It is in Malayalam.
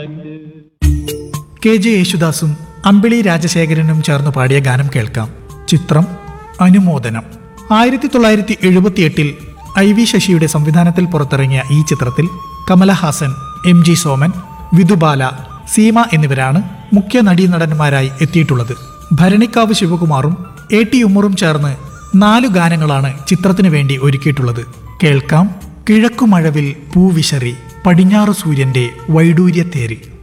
കെ ജെ യേശുദാസും അമ്പിളി രാജശേഖരനും ചേർന്ന് പാടിയ ഗാനം കേൾക്കാം ചിത്രം അനുമോദനം ആയിരത്തി തൊള്ളായിരത്തി എഴുപത്തിയെട്ടിൽ ഐ വി ശശിയുടെ സംവിധാനത്തിൽ പുറത്തിറങ്ങിയ ഈ ചിത്രത്തിൽ കമലഹാസൻ എം ജി സോമൻ വിധുബാല സീമ എന്നിവരാണ് മുഖ്യ നടീനടന്മാരായി എത്തിയിട്ടുള്ളത് ഭരണിക്കാവ് ശിവകുമാറും എ ടി ഉമ്മറും ചേർന്ന് നാലു ഗാനങ്ങളാണ് ചിത്രത്തിനു വേണ്ടി ഒരുക്കിയിട്ടുള്ളത് കേൾക്കാം കിഴക്കുമഴവിൽ പൂവിശറി പടിഞ്ഞാറു സൂര്യന്റെ വൈഡൂര്യത്തേരി